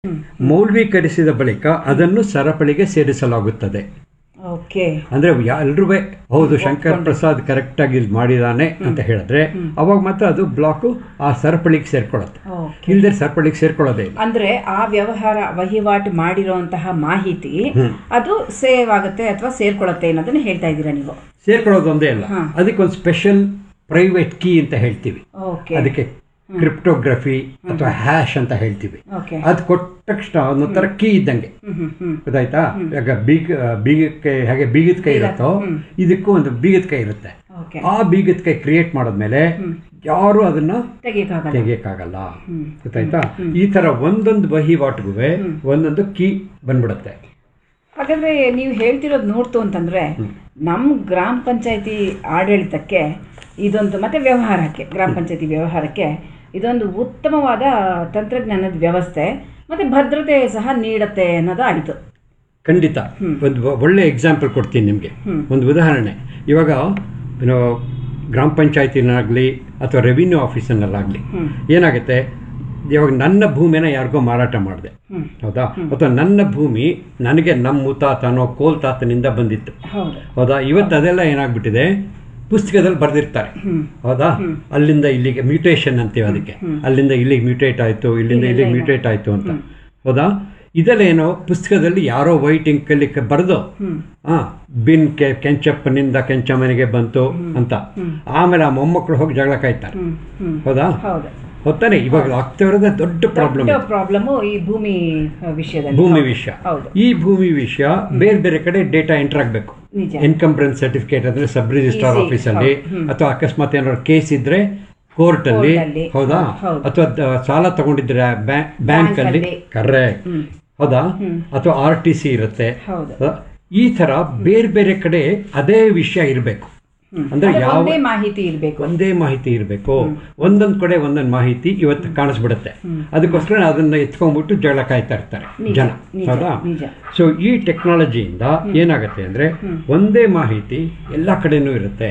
ಮೌಲ್ವೀಕರಿಸಿದ ಬಳಿಕ ಅದನ್ನು ಸರಪಳಿಗೆ ಸೇರಿಸಲಾಗುತ್ತದೆ ಓಕೆ ಅಂದ್ರೆ ಎಲ್ರೂ ಹೌದು ಶಂಕರ್ ಪ್ರಸಾದ್ ಕರೆಕ್ಟ್ ಆಗಿ ಇಲ್ಲಿ ಮಾಡಿದಾನೆ ಅಂತ ಹೇಳಿದ್ರೆ ಅವಾಗ ಮಾತ್ರ ಅದು ಬ್ಲಾಕು ಆ ಸರಪಳಿಗೆ ಸೇರ್ಕೊಳ್ಳುತ್ತೆ ಓಕೆ ಇಲ್ಲದೆ ಸರಪಳಿಗೆ ಸೇರ್ಕೊಳ್ಳೋದೇ ಇಲ್ಲ ಅಂದ್ರೆ ಆ ವ್ಯವಹಾರ ವಹಿವಾಟು ಮಾಡಿರುವಂತಹ ಮಾಹಿತಿ ಅದು ಸೇವ್ ಆಗುತ್ತೆ ಅಥವಾ ಸೇರ್ಕೊಳ್ಳುತ್ತೆ ಅನ್ನೋದನ್ನ ಹೇಳ್ತಾ ಇದ್ದೀರಾ ನೀವು ಸೇರ್ಕೊಳ್ಳೋದೊಂದೇ ಅಲ್ಲ ಹಾ. ಅದಕ್ಕೊಂದು ಸ್ಪೆಷಲ್ ಪ್ರೈವೇಟ್ ಕೀ ಅಂತ ಹೇಳ್ತೀವಿ ಓಕೆ ಅದಕ್ಕೆ ಕ್ರಿಪ್ಟೋಗ್ರಫಿ ಅಥವಾ ಹ್ಯಾಶ್ ಅಂತ ಹೇಳ್ತೀವಿ ಓಕೆ ಅದು ಕೊಟ್ಟ ತಕ್ಷಣ ಒಂದೊಂಥರ ಕೀ ಇದ್ದಂಗೆ ಹ್ಮ್ ಹ್ಮ್ ಹ್ಮ್ ಗೊತ್ತಾಯ್ತಾ ಈಗ ಬೀಗ ಬೀಗಕ್ಕೆ ಹಾಗೆ ಬೀಗದ ಕೈ ಇರುತ್ತೋ ಇದಕ್ಕೂ ಒಂದು ಬೀಗದ ಕೈ ಇರುತ್ತೆ ಓಕೆ ಆ ಬೀಗದ ಕೈ ಕ್ರಿಯೇಟ್ ಮಾಡಿದ್ಮೇಲೆ ಯಾರು ಅದನ್ನ ತೆಗಿಯಕ್ಕಾಗಲ್ಲ ತೆಗಿಯಕ್ಕಾಗಲ್ಲ ಗೊತ್ತಾಯ್ತಾ ಈ ತರ ಒಂದೊಂದು ವಹಿವಾಟಿಗೂ ಒಂದೊಂದು ಕೀ ಬಂದ್ಬಿಡುತ್ತೆ ಹಾಗಾದ್ರೆ ನೀವು ಹೇಳ್ತಿರೋದು ನೋಡ್ತು ಅಂತಂದ್ರೆ ನಮ್ಮ ಗ್ರಾಮ ಪಂಚಾಯತಿ ಆಡಳಿತಕ್ಕೆ ಇದೊಂದು ಮತ್ತೆ ವ್ಯವಹಾರಕ್ಕೆ ಗ್ರಾಮ ಪಂಚಾಯತಿ ವ್ಯವಹಾರಕ್ಕೆ ಇದೊಂದು ಉತ್ತಮವಾದ ತಂತ್ರಜ್ಞಾನದ ವ್ಯವಸ್ಥೆ ಮತ್ತೆ ಭದ್ರತೆ ಸಹ ನೀಡುತ್ತೆ ಅನ್ನೋದು ಆಯಿತು ಖಂಡಿತ ಒಂದು ಒ- ಒಳ್ಳೆ ಎಕ್ಸಾಂಪಲ್ ಕೊಡ್ತೀನಿ ನಿಮಗೆ ಒಂದು ಉದಾಹರಣೆ ಇವಾಗ ಏನೋ ಗ್ರಾಮ ಪಂಚಾಯತಿನಾಗಲಿ ಅಥವಾ ರೆವಿನ್ಯೂ ಆಫೀಸನ್ನಲ್ಲಾಗಲಿ ಏನಾಗುತ್ತೆ ಇವಾಗ ನನ್ನ ಭೂಮಿನ ಯಾರಿಗೋ ಮಾರಾಟ ಮಾಡಿದೆ ಹ್ಮ್. ಹೌದಾ ಅಥವಾ ನನ್ನ ಭೂಮಿ ನನಗೆ ನಮ್ಮ ಮುತಾತನೋ ಕೋಲ್ ತಾತನಿಂದ ಬಂದಿತ್ತು ಹೌದು ಹೌದಾ ಇವತ್ತು ಅದೆಲ್ಲ ಏನಾಗ್ಬಿಟ್ಟಿದೆ ಪುಸ್ತಕದಲ್ಲಿ ಬರೆದಿರ್ತಾರೆ ಹೌದಾ ಅಲ್ಲಿಂದ ಇಲ್ಲಿಗೆ ಮ್ಯೂಟೇಷನ್ ಅಂತೀವಿ ಅದಕ್ಕೆ ಅಲ್ಲಿಂದ ಇಲ್ಲಿಗೆ ಮ್ಯೂಟೇಟ್ ಆಯಿತು ಇಲ್ಲಿಂದ ಇಲ್ಲಿಗೆ ಮ್ಯೂಟೇಟ್ ಆಯಿತು ಅಂತ ಹೌದಾ ಇದೆಲ್ಲ ಏನೋ ಪುಸ್ತಕದಲ್ಲಿ ಯಾರೋ ವೈಟ್ ಇಂಕಲ್ಲಿ ಬರೆದು ಹಾ ಬಿನ್ ಕೆ ಕೆಂಚಪ್ಪನಿಂದ ಕೆಂಚಮ್ಮನಿಗೆ ಬಂತು ಅಂತ ಆಮೇಲೆ ಆ ಮೊಮ್ಮಕ್ಕಳು ಹೋಗಿ ಜಗಳ ಕಾಯ್ತಾರೆ ಹ್ಮ್ ಹ್ಮ್ ಹೌದಾ ಹೌದು ಹೊತ್ತಾನೆ ಇವಾಗ ಆಗ್ತಾ ಇರೋದೇ ದೊಡ್ಡ ಪ್ರಾಬ್ಲಮ್ ದೊಡ್ಡ ಪ್ರಾಬ್ಲಮು ಈ ಭೂಮಿ ವಿಷಯದಲ್ಲಿ ಭೂಮಿ ವಿಷಯ ಹೌದು ಈ ಭೂಮಿ ವಿಷಯ ಬೇರೆ ಬೇರೆ ಕಡೆ ಡೇಟಾ ಎಂಟರ್ ಆಗಬೇಕು ನಿಜ ಇನ್ಕಂಬ್ರೆನ್ಸ್ ಸರ್ಟಿಫಿಕೇಟ್ ಅಂದ್ರೆ ಸಬ್ ರಿಜಿಸ್ಟ್ರಾರ್ Easy. ಆಫೀಸಲ್ಲಿ ಅಥವಾ ಅಕಸ್ಮಾತ್ ಏನಾದ್ರು ಕೇಸ್ ಇದ್ರೆ ಕೋರ್ಟ್ ಅಲ್ಲಿ Court ಅಲ್ಲಿ. ಹೌದಾ ಹೌದು. ಅಥವಾ ದ- ಸಾಲ ತಗೊಂಡಿದ್ರೆ ಬ್ಯಾಂಕ್ ಅಲ್ಲಿ ಅಲ್ಲಿ. ಕರೆಕ್ಟ್ ಹೌದಾ ಅಥವಾ ಆರ್ ಟಿ ಸಿ ಇರುತ್ತೆ ಹೌದು ಹೌದಾ? ಈ ತರ ಬೇರೆ ಬೇರೆ ಕಡೆ ಅದೇ ವಿಷಯ ಇರಬೇಕು ಅಂದ್ರೆ ಅದೇ ಯಾವ ಒಂದೇ ಮಾಹಿತಿ ಇರಬೇಕು ಒಂದೇ ಮಾಹಿತಿ ಇರಬೇಕು ಒಂದೊಂದ್ ಕಡೆ ಒಂದೊಂದು ಮಾಹಿತಿ ಇವತ್ತು ಕಾಣಿಸ್ಬಿಡುತ್ತೆ ಅದಕ್ಕೋಸ್ಕರ ಅದನ್ನ ಎತ್ಕೊಂಡ್ಬಿಟ್ಟು ಜಗಳ ಕಾಯ್ತಾ ಇರ್ತಾರೆ ನಿಜ, ಜನ ನಿಜ, ಹೌದಾ ನಿಜ. ಸೊ ಈ ಟೆಕ್ನಾಲಜಿಯಿಂದ ಏನಾಗುತ್ತೆ ಅಂದ್ರೆ ಒಂದೇ ಮಾಹಿತಿ ಎಲ್ಲ ಕಡೆನೂ ಇರುತ್ತೆ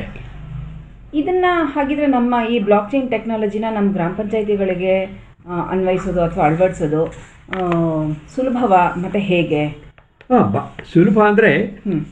ಇದನ್ನ ಹಾಗಿದ್ರೆ ನಮ್ಮ ಈ ಬ್ಲಾಕ್ ಚೈನ್ ಟೆಕ್ನಾಲಜಿನ ನಮ್ಮ ಗ್ರಾಮ ಪಂಚಾಯತಿಗಳಿಗೆ ಆ, ಅನ್ವಯಿಸೋದು ಅಥವಾ ಅಳವಡಿಸೋದು ಆ, ಸುಲಭವ ಮತ್ತೆ ಹೇಗೆ ಹಾ, ಬ- ಸುಲಭ ಅಂದ್ರೆ ಹ್ಮ್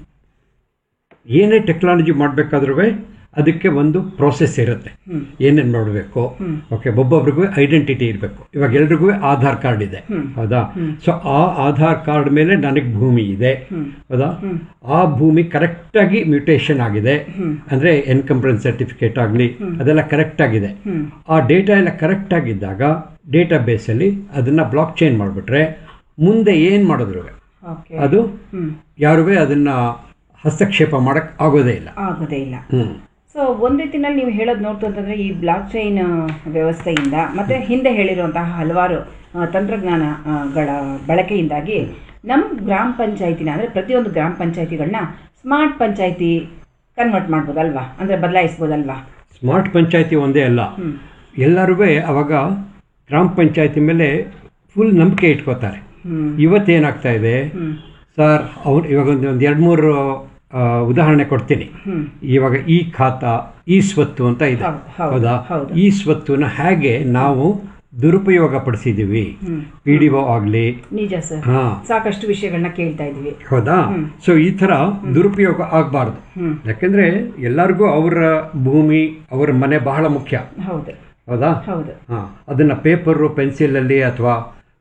ಏನೇ ಟೆಕ್ನಾಲಜಿ ಮಾಡಬೇಕಾದ್ರೂ ಅದಕ್ಕೆ ಒಂದು ಪ್ರೋಸೆಸ್ ಇರುತ್ತೆ ಏನೇನು ಮಾಡಬೇಕು ಓಕೆ ಒಬ್ಬೊಬ್ರಿಗೂ ಐಡೆಂಟಿಟಿ ಇರಬೇಕು ಇವಾಗ ಎಲ್ರಿಗೂ ಆಧಾರ್ ಕಾರ್ಡ್ ಇದೆ ಹೌದಾ ಸೊ ಆ ಆಧಾರ್ ಕಾರ್ಡ್ ಮೇಲೆ ನನಗೆ ಭೂಮಿ ಇದೆ ಹೌದಾ ಆ ಭೂಮಿ ಕರೆಕ್ಟಾಗಿ ಮ್ಯೂಟೇಷನ್ ಆಗಿದೆ ಅಂದ್ರೆ ಎನ್ಕಂಬ್ರೆನ್ಸ್ ಸರ್ಟಿಫಿಕೇಟ್ ಆಗಲಿ ಅದೆಲ್ಲ ಕರೆಕ್ಟ್ ಆಗಿದೆ ಆ ಡೇಟಾ ಎಲ್ಲ ಕರೆಕ್ಟ್ ಆಗಿದ್ದಾಗ ಡೇಟಾ ಬೇಸಲ್ಲಿ ಅದನ್ನ ಬ್ಲಾಕ್ ಚೇನ್ ಮಾಡಿಬಿಟ್ರೆ ಮುಂದೆ ಏನು ಮಾಡಿದ್ರು ಓಕೆ ಅದು ಹ್ಮ್ ಯಾರೂ ಅದನ್ನ ಹಸ್ತಕ್ಷೇಪ ಮಾಡಕ್ ಆಗೋದೇ ಇಲ್ಲ ಆಗೋದೇ ಇಲ್ಲ ಹ್ಮ್ ಸೊ ಒಂದ್ ರೀತಿನಲ್ಲಿ ನೀವು ಹೇಳೋದು ನೋಡ್ತು ಅಂತಂದ್ರೆ ಈ ಬ್ಲಾಕ್ ಚೈನ್ ವ್ಯವಸ್ಥೆಯಿಂದ ಮತ್ತೆ ಹಿಂದೆ ಹೇಳಿರುವಂತಹ ಹಲವಾರು ಆ, ತಂತ್ರಜ್ಞಾನಗಳ ಬಳಕೆಯಿಂದಾಗಿ ನಮ್ಮ ಗ್ರಾಮ ಪಂಚಾಯತಿನ ಅಂದ್ರೆ ಪ್ರತಿಯೊಂದು ಗ್ರಾಮ ಪಂಚಾಯತಿಗಳನ್ನ ಸ್ಮಾರ್ಟ್ ಪಂಚಾಯತಿ ಕನ್ವರ್ಟ್ ಮಾಡ್ಬೋದಲ್ವಾ ಅಂದ್ರೆ ಬದಲಾಯಿಸ್ಬೋದಲ್ವಾ ಸ್ಮಾರ್ಟ್ ಪಂಚಾಯತಿ ಒಂದೇ ಅಲ್ಲ ಎಲ್ಲರೂ ಅವಾಗ ಗ್ರಾಮ ಪಂಚಾಯತಿ ಮೇಲೆ ಫುಲ್ ನಂಬಿಕೆ ಇಟ್ಕೋತಾರೆ ಹ್ಮ್ ಇವತ್ತೇನಾಗ್ತಾ ಇದೆ ಹ್ಮ್ ಸರ್ ಅವ್ರು ಇವಾಗ ಒಂದು ಒಂದು ಎರಡು ಮೂರು ಆ, ಉದಾಹರಣೆ ಕೊಡ್ತೀನಿ ಹ್ಮ್ ಇವಾಗ ಈ ಖಾತಾ ಈ ಸ್ವತ್ತು ಅಂತ ಇದೆ ಹೌದು, ಹೌದು, ಹೌದಾ ಹೌದು. ಈ ಸ್ವತ್ತನ್ನ ಹೇಗೆ ನಾವು ದುರುಪಯೋಗ ಪಡಿಸಿದೀವಿ ಪಿ ಡಿ ಒ ಆಗಲಿ ನಿಜ ಸರ್ ಹಾ ಸಾಕಷ್ಟು ವಿಷಯಗಳನ್ನ ಕೇಳ್ತಾ ಇದೀವಿ ಹೌದಾ ಸೊ ಈ ತರ ದುರುಪಯೋಗ ಆಗಬಾರ್ದು ಹ್ಮ್. ಯಾಕೆಂದ್ರೆ ಎಲ್ಲರಿಗೂ ಅವರ ಭೂಮಿ ಅವರ ಮನೆ ಬಹಳ ಮುಖ್ಯ ಹೌದು ಹೌದಾ ಹೌದು ಹಾ ಅದನ್ನ ಪೇಪರು ಪೆನ್ಸಿಲಲ್ಲಿ ಅಥವಾ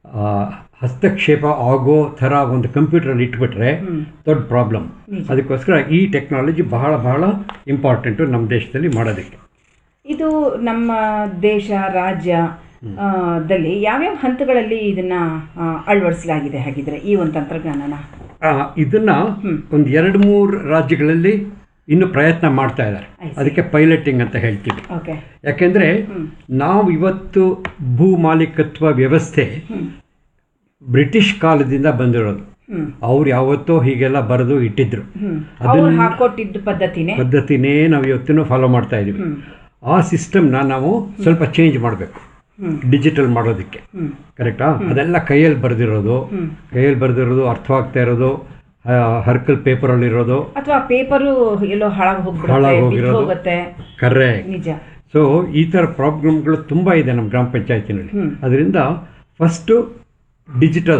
ಹಸ್ತಕ್ಷೇಪ ಆಗೋ ಥರ ಒಂದು ಕಂಪ್ಯೂಟರಲ್ಲಿ ಇಟ್ಬಿಟ್ರೆ ದೊಡ್ಡ ಪ್ರಾಬ್ಲಮ್ ಅದಕ್ಕೋಸ್ಕರ ಈ ಟೆಕ್ನಾಲಜಿ ಬಹಳ ಬಹಳ ಇಂಪಾರ್ಟೆಂಟು ನಮ್ಮ ದೇಶದಲ್ಲಿ ಮಾಡೋದಕ್ಕೆ ಇದು ನಮ್ಮ ದೇಶ ರಾಜ್ಯ ಆ, ದಲ್ಲಿ ಯಾವ್ಯಾವ ಹಂತಗಳಲ್ಲಿ ಇದನ್ನ ಆ, ಅಳವಡಿಸಲಾಗಿದೆ ಹಾಗಿದ್ರೆ ಈ ಒಂದು ತಂತ್ರಜ್ಞಾನನ ಆ, ಇದನ್ನ ಒಂದು ಎರಡು ಮೂರು ರಾಜ್ಯಗಳಲ್ಲಿ ಇನ್ನು ಪ್ರಯತ್ನ ಮಾಡ್ತಾ ಇದ್ದಾರೆ I see. ಅದಕ್ಕೆ ಪೈಲಟಿಂಗ್ ಅಂತ ಹೇಳ್ತೀವಿ ಓಕೆ ಯಾಕೆಂದ್ರೆ ನಾವು ಇವತ್ತು ಭೂ ಮಾಲೀಕತ್ವ ವ್ಯವಸ್ಥೆ ಬ್ರಿಟಿಷ್ ಕಾಲದಿಂದ ಬಂದಿರೋದು ಹ್ಮ್ ಅವ್ರು ಯಾವತ್ತೋ ಹೀಗೆಲ್ಲ ಬರೆದು ಇಟ್ಟಿದ್ರು ಹ್ಮ್ ಅವ್ರು ಹಾಕೊಟ್ಟಿದ್ದ ಪದ್ಧತಿನೇ ಪದ್ಧತಿನೇ ನಾವು ಇವತ್ತಿನೂ ಫಾಲೋ ಮಾಡ್ತಾ ಇದೀವಿ ಆ ಸಿಸ್ಟಮ್ನ ನಾವು ಸ್ವಲ್ಪ ಚೇಂಜ್ ಮಾಡಬೇಕು ಹ್ಮ್. ಡಿಜಿಟಲ್ ಮಾಡೋದಕ್ಕೆ ಹ್ಮ್ ಕರೆಕ್ಟಾ ಅದೆಲ್ಲ ಕೈಯಲ್ಲಿ ಬರೆದಿರೋದು ಕೈಯಲ್ಲಿ ಬರೆದಿರೋದು ಅರ್ಥವಾಗ್ತಾ ಇರೋದು ಆ, ಹರ್ಕಲ್ ಪೇಪರಲ್ಲಿ ಇರೋದು ಅಥವಾ ಪೇಪರು ಎಲ್ಲೋ ಹಾಳಾಗಿ ಹೋಗ್ಬಿಡುತ್ತೆ ಹಾಳಾಗ್ ಬಿದ್ದು ಹೋಗಿರೋದು. ಹೋಗುತ್ತೆ ಕರೆಕ್ಟ್ ನಿಜ ಸೊ ಈ ಥರ ಪ್ರಾಬ್ಲಮ್ಗಳು ತುಂಬ ಇದೆ ನಮ್ಮ ಗ್ರಾಮ ಪಂಚಾಯತಿನಲ್ಲಿ ಅದರಿಂದ ಫಸ್ಟು ಡಿಜಿಟಲ್